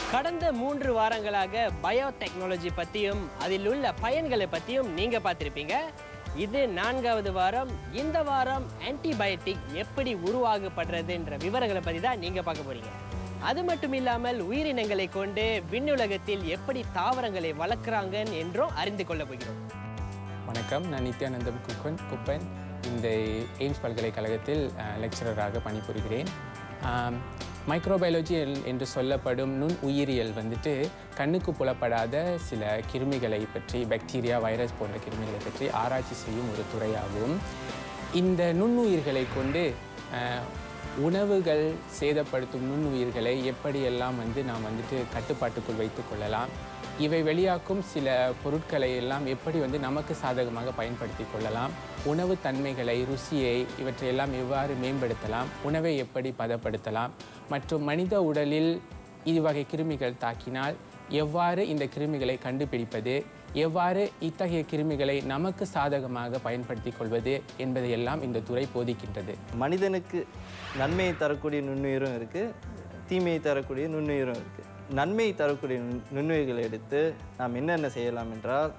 கடந்த மூன்று வாரங்களாக பயோடெக்னாலஜி பற்றியும் அதில் உள்ள பயன்களை பற்றியும் நீங்கள் பார்த்துருப்பீங்க இது நான்காவது வாரம் இந்த வாரம் ஆன்டிபயோட்டிக் எப்படி உருவாகப்படுறதுன்ற விவரங்களை பற்றி தான் நீங்கள் பார்க்க போறீங்க அது மட்டும் இல்லாமல் உயிரினங்களை கொண்டு விண்ணுலகத்தில் எப்படி தாவரங்களை வளர்க்குறாங்க என்றும் அறிந்து கொள்ள போகிறோம் வணக்கம் நான் நித்யானந்தம் குப்பன் குப்பன் இந்த எய்ம்ஸ் பல்கலைக்கழகத்தில் லெக்சரராக பணிபுரிகிறேன் மைக்ரோபயாலஜி என்று சொல்லப்படும் நுண் உயிரியல் வந்துட்டு கண்ணுக்கு புலப்படாத சில கிருமிகளை பற்றி பாக்டீரியா வைரஸ் போன்ற கிருமிகளை பற்றி ஆராய்ச்சி செய்யும் ஒரு துறையாகும் இந்த நுண்ணுயிர்களை கொண்டு அஹ், உணவுகள் சேதப்படுத்தும் நுண்ணுயிர்களை எப்படியெல்லாம் வந்து நாம் வந்துட்டு கட்டுப்பாட்டுக்குள் வைத்துக் கொள்ளலாம் இவை வெளியாக்கும் சில பொருட்களை எல்லாம் எப்படி வந்து நமக்கு சாதகமாக பயன்படுத்தி கொள்ளலாம் உணவு தன்மைகளை ருசியை இவற்றையெல்லாம் எவ்வாறு மேம்படுத்தலாம் உணவை எப்படி பதப்படுத்தலாம் மற்றும் மனித உடலில் இவ்வகை கிருமிகள் தாக்கினால் எவ்வாறு இந்த கிருமிகளை கண்டுபிடிப்பது எவ்வாறு இத்தகைய கிருமிகளை நமக்கு சாதகமாக பயன்படுத்திக் கொள்வது என்பதையெல்லாம் இந்த துறை போதிக்கின்றது மனிதனுக்கு நன்மையை தரக்கூடிய நுண்ணுயிரும் இருக்குது தீமையை தரக்கூடிய நுண்ணுயிரும் இருக்குது நன்மையை தரக்கூடிய நுண்- நுண்ணுயிர்களை எடுத்து நாம் என்னென்ன செய்யலாம் என்றால்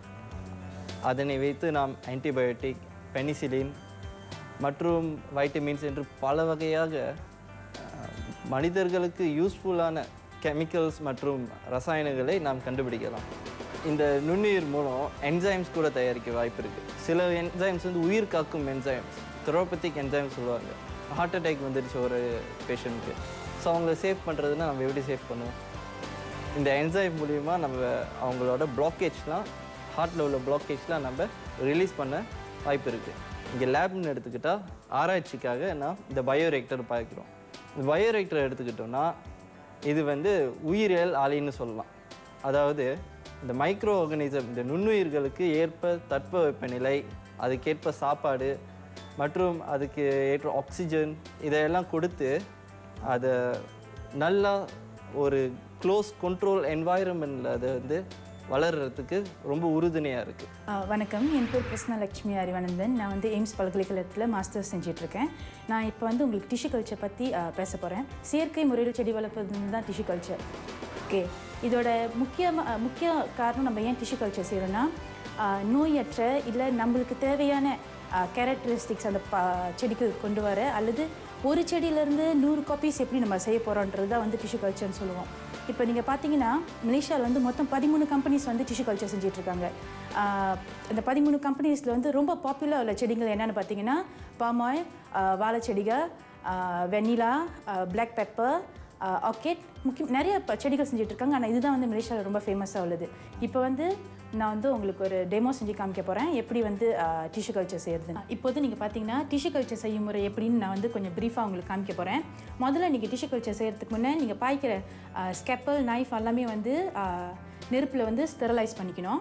அதனை வைத்து நாம் ஆன்டிபயோட்டிக் பெனிசிலின் மற்றும் வைட்டமின்ஸ் என்று பல வகையாக அஹ், மனிதர்களுக்கு யூஸ்ஃபுல்லான கெமிக்கல்ஸ் மற்றும் ரசாயனங்களை நாம் கண்டுபிடிக்கலாம் இந்த நுண்ணுயிர் மூலம் என்சைம்ஸ் கூட தயாரிக்க வாய்ப்பு இருக்குது சில என்சைம்ஸ் வந்து உயிர் காக்கும் என்சைம்ஸ் தெரோபத்திக் என்சைம்ஸ் சொல்லுவாங்க ஹார்ட் அட்டாக் வந்துடுச்சு ஒரு பேஷண்ட்டுக்கு ஸோ அவங்கள சேவ் பண்ணுறதுன்னா நம்ம எப்படி சேவ் பண்ணுவோம் இந்த என்சைம் மூலிமா நம்ம அவங்களோட பிளாக்கேஜ்லாம் ஹார்ட்டில் உள்ள பிளாக்கேஜ்லாம் நம்ம ரிலீஸ் பண்ண வாய்ப்பு இருக்குது இங்கே லேப்னு எடுத்துக்கிட்டால் ஆராய்ச்சிக்காக நான் இந்த பயோரெக்டர் பார்க்குறோம் இந்த பயோரெக்டர் எடுத்துக்கிட்டோம்னா இது வந்து உயிரியல் ஆலைன்னு சொல்லலாம் அதாவது இந்த மைக்ரோ ஆர்கனிசம் இந்த நுண்ணுயிர்களுக்கு ஏற்ப தட்பவெப்பநிலை அதுக்கேற்ப சாப்பாடு மற்றும் அதுக்கு ஏற்ற ஆக்சிஜன் இதையெல்லாம் கொடுத்து அதை நல்லா ஒரு க்ளோஸ் கண்ட்ரோல் என்வாயரன்மெண்ட்டில் அது வந்து வளர்கிறதுக்கு ரொம்ப உறுதுணையாக இருக்குது ஆ, வணக்கம் என் பேர் கிருஷ்ணலட்சுமி அறிவானந்தன் நான் வந்து எய்ம்ஸ் பல்கலைக்கழகத்தில் மாஸ்டர்ஸ் செஞ்சிட்ருக்கேன் நான் இப்போ வந்து உங்களுக்கு டிஷ்யூ கல்ச்சர் பற்றி ஆ, பேச போகிறேன் செயற்கை முறையில் செடி வளர்ப்பது தான் டிஷ்யூ கல்ச்சர் ஓகே இதோட முக்கிய முக்கிய காரணம் நம்ம ஏன் டிஷ்யூ கல்ச்சர் செய்கிறோன்னா ஆ, நோயற்ற இல்லை நம்மளுக்கு தேவையான கேரக்டரிஸ்டிக்ஸ் அந்த ப செடிக்கு கொண்டு வர அல்லது ஒரு செடியிலேருந்து நூறு காப்பீஸ் எப்படி நம்ம செய்ய போகிறோன்றது தான் வந்து டிஷ்யூ கல்ச்சர்னு சொல்லுவோம் இப்போ நீங்கள் பார்த்தீங்கன்னா மலேசியாவில் வந்து மொத்தம் பதிமூணு கம்பெனிஸ் வந்து டிஷ்யூ கல்ச்சர் செஞ்சிட்ருக்காங்க அந்த பதிமூணு கம்பெனிஸில் வந்து ரொம்ப பாப்புலர் உள்ள செடிகள் என்னென்னு பார்த்தீங்கன்னா பாமாயில் வாழைச்செடிகள் வெண்ணிலா பிளாக் பெப்பர் ஆர்கிட் முக்கியம் நிறைய ப- செடிகள் செஞ்சுட்டு இருக்காங்க ஆனால் இதுதான் வந்து மலேசியாவில் ரொம்ப ஃபேமஸாக உள்ளது இப்போ வந்து நான் வந்து உங்களுக்கு ஒரு டெமோ செஞ்சு காமிக்க போகிறேன் எப்படி வந்து டிஷ்யூ கல்ச்சர் செய்யறது இப்போது நீங்கள் பார்த்தீங்கன்னா டிஷ்யூ கல்ச்சர் செய்யும் முறை எப்படின்னு நான் வந்து கொஞ்சம் ப்ரீஃபாக உங்களுக்கு காமிக்க போகிறேன் முதல்ல நீங்கள் டிஷ்யூ கல்ச்சர் செய்கிறதுக்கு முன்னே நீங்கள் பாய்க்கிற ஸ்கெப்பல் நைஃப் எல்லாமே வந்து நெருப்பில் வந்து ஸ்டெரலைஸ் பண்ணிக்கணும்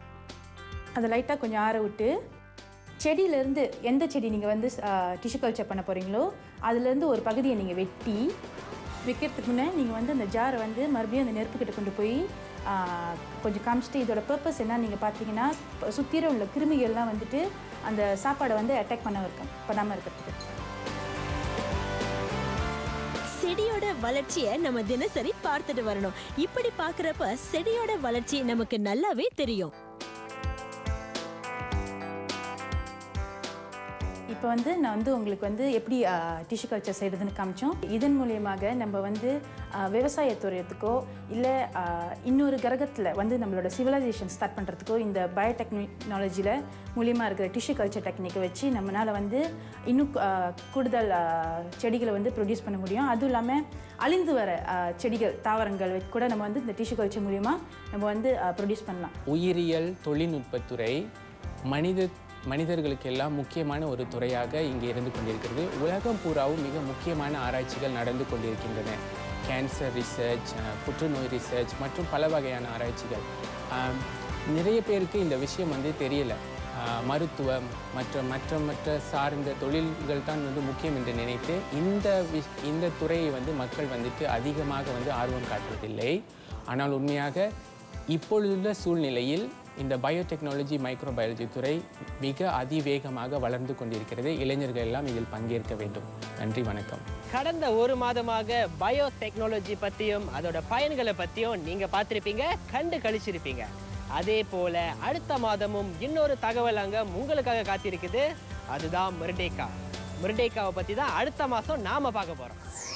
அதை லைட்டாக கொஞ்சம் ஆற விட்டு செடியிலேருந்து எந்த செடி நீங்கள் வந்து டிஷ்யூ கல்ச்சர் பண்ண போகிறீங்களோ அதுலேருந்து ஒரு பகுதியை நீங்கள் வெட்டி வைக்கிறதுக்கு முன்னே நீங்கள் வந்து அந்த ஜாரை வந்து மறுபடியும் அந்த நெருப்புக்கிட்ட கொண்டு போய் ஆ, கொஞ்சம் காமிச்சிட்டு இதோட பர்பஸ் என்ன நீங்கள் பார்த்தீங்கன்னா சுற்றிர உள்ள கிருமிகள்லாம் வந்துட்டு அந்த சாப்பாடை வந்து அட்டாக் பண்ண இருக்க பண்ணாமல் இருக்கிறதுக்கு செடியோட வளர்ச்சியை நம்ம தினசரி பார்த்துட்டு வரணும் இப்படி பார்க்கறப்ப செடியோட வளர்ச்சி நமக்கு நல்லாவே தெரியும் இப்போ வந்து நான் வந்து உங்களுக்கு வந்து எப்படி டிஷ்யூ கல்ச்சர் செய்கிறதுன்னு காமிச்சோம் இதன் மூலியமாக நம்ம வந்து ஆ, விவசாயத்துறையத்துக்கோ இல்லை இன்னொரு கிரகத்தில் வந்து நம்மளோட சிவிலைசேஷன் ஸ்டார்ட் பண்ணுறதுக்கோ இந்த பயோடெக்னாலஜியில் மூலியமாக இருக்கிற டிஷ்யூ கல்ச்சர் டெக்னிக்கை வச்சு நம்மளால் வந்து இன்னும் ஆ, கூடுதல் ஆ, செடிகளை வந்து ப்ரொடியூஸ் பண்ண முடியும் அதுவும் இல்லாமல் அழிந்து வர ஆ, செடிகள் தாவரங்கள் வச்சு கூட நம்ம வந்து இந்த டிஷ்யூ கல்ச்சர் மூலியமாக நம்ம வந்து ப்ரொடியூஸ் பண்ணலாம் உயிரியல் தொழில்நுட்பத்துறை மனித மனிதர்களுக்கு எல்லாம் முக்கியமான ஒரு துறையாக இங்கே இருந்து கொண்டிருக்கிறது உலகம் பூராவும் மிக முக்கியமான ஆராய்ச்சிகள் நடந்து கொண்டிருக்கின்றன கேன்சர் ரிசர்ச் புற்றுநோய் ரிசர்ச் மற்றும் பல வகையான ஆராய்ச்சிகள் ஆம், நிறைய பேருக்கு இந்த விஷயம் வந்து தெரியல ஆஹ், மருத்துவம் மற்றும் மற்ற மற்ற சார்ந்த தொழில்கள் தான் வந்து முக்கியம் என்று நினைத்து இந்த விஷ் இந்த துறையை வந்து மக்கள் வந்துட்டு அதிகமாக வந்து ஆர்வம் காட்டுவதில்லை ஆனால் உண்மையாக இப்பொழுதுள்ள சூழ்நிலையில் இந்த பயோடெக்னாலஜி மைக்ரோபயாலஜி துறை மிக அதிவேகமாக வளர்ந்து கொண்டிருக்கிறது இளைஞர்கள் எல்லாம் இதில் பங்கேற்க வேண்டும் நன்றி வணக்கம் கடந்த ஒரு மாதமாக பயோ டெக்னாலஜி பற்றியும் அதோட பயன்களை பற்றியும் நீங்கள் பார்த்துருப்பீங்க கண்டு கழிச்சிருப்பீங்க அதே போல அடுத்த மாதமும் இன்னொரு தகவல் அங்கே உங்களுக்காக காத்திருக்குது அதுதான் மிருடேக்கா மிருடேக்காவை பற்றி தான் அடுத்த மாதம் நாம் பார்க்க போகிறோம்